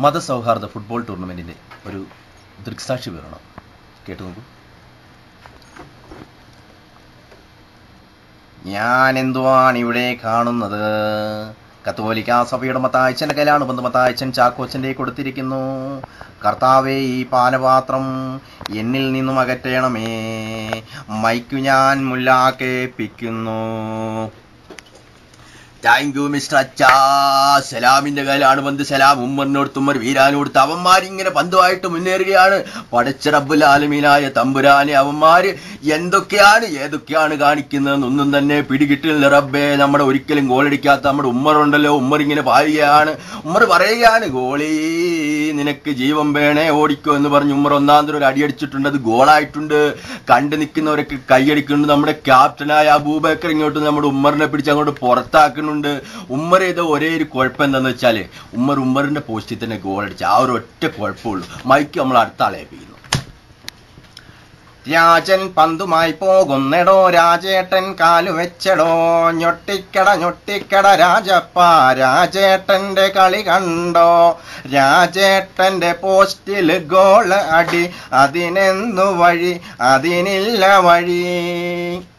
മതസൗഹാർദ്ദ football ടൂർണമെന്റിന്റെ ഒരു ദൃക്സാക്ഷി വിവരണം കേട്ടു നോക്കൂ ഞാൻ എന്തുവാണ് ഇവിടെ കാണുന്നത് കത്തോലിക്ക സഭയുടെ മത്തായച്ചന്റെ കയ്യിലാണ് ബന്ധു മത്തായച്ചൻ ചാക്കോച്ചന്റെ കൊടുത്തിരിക്കുന്നു കർത്താവെ ഈ പാനപാത്രം എന്നിൽ നിന്നും അകറ്റണമേ മൈക്കു ഞാൻ മുല്ലാക്കേപ്പിക്കുന്നു താങ്ക് യു മിസ്റ്റർ അച്ചാ സലാമിന്റെ കയ്യിലാണ് പന്ത് സലാം ഉമ്മറിനോട് ഉമ്മർ വീരാനോടുത്ത് അവന്മാരിങ്ങനെ പന്തുമായിട്ട് മുന്നേറുകയാണ് പടച്ച റബ്ബുൽ ആലമീനായ തമ്പുരാനെ അവന്മാര് എന്തൊക്കെയാണ് ഏതൊക്കെയാണ് കാണിക്കുന്നതെന്നൊന്നും തന്നെ പിടികിട്ടില്ല റബ്ബേ നമ്മുടെ ഒരിക്കലും ഗോളടിക്കാത്ത നമ്മുടെ ഉമ്മറുണ്ടല്ലോ ഉമ്മർ ഇങ്ങനെ പായുകയാണ് ഉമ്മർ പറയുകയാണ് ഗോളി നിനക്ക് ജീവൻ വേണേ ഓടിക്കോ എന്ന് പറഞ്ഞ് ഉമ്മർ ഒന്നാം തരം ഒരു അടിയടിച്ചിട്ടുണ്ട് അത് ഗോളായിട്ടുണ്ട് കണ്ടു നിൽക്കുന്നവരൊക്കെ കൈയടിക്കുന്നുണ്ട് നമ്മുടെ ക്യാപ്റ്റനായ അബൂബക്കർ ഇങ്ങോട്ട് നമ്മുടെ ഉമ്മറിനെ പിടിച്ച് അങ്ങോട്ട് പുറത്താക്കുന്നുണ്ട് ഉമ്മർ ചെയ്ത ഒരേ ഒരു കുഴപ്പം എന്താന്ന് വെച്ചാല് ഉമ്മർ ഉമ്മറിന്റെ പോസ്റ്റിൽ തന്നെ ഗോൾ അടിച്ച ആ ഒരു ഒറ്റ കുഴപ്പമുള്ളൂ മൈക്ക് നമ്മൾ അടുത്ത ആളെ ഏൽപ്പിക്കുന്നു രാജൻ പന്തുമായി പോകുന്നെടോ രാജേട്ടൻ കാലു വെച്ചടോ ഞൊട്ടിക്കട ഞൊട്ടിക്കട രാജപ്പ രാജേട്ടന്റെ കളി കണ്ടോ രാജേട്ടന്റെ പോസ്റ്റിൽ ഗോൾ അടി അതിനെന്തു വഴി അതിനില്ല വഴി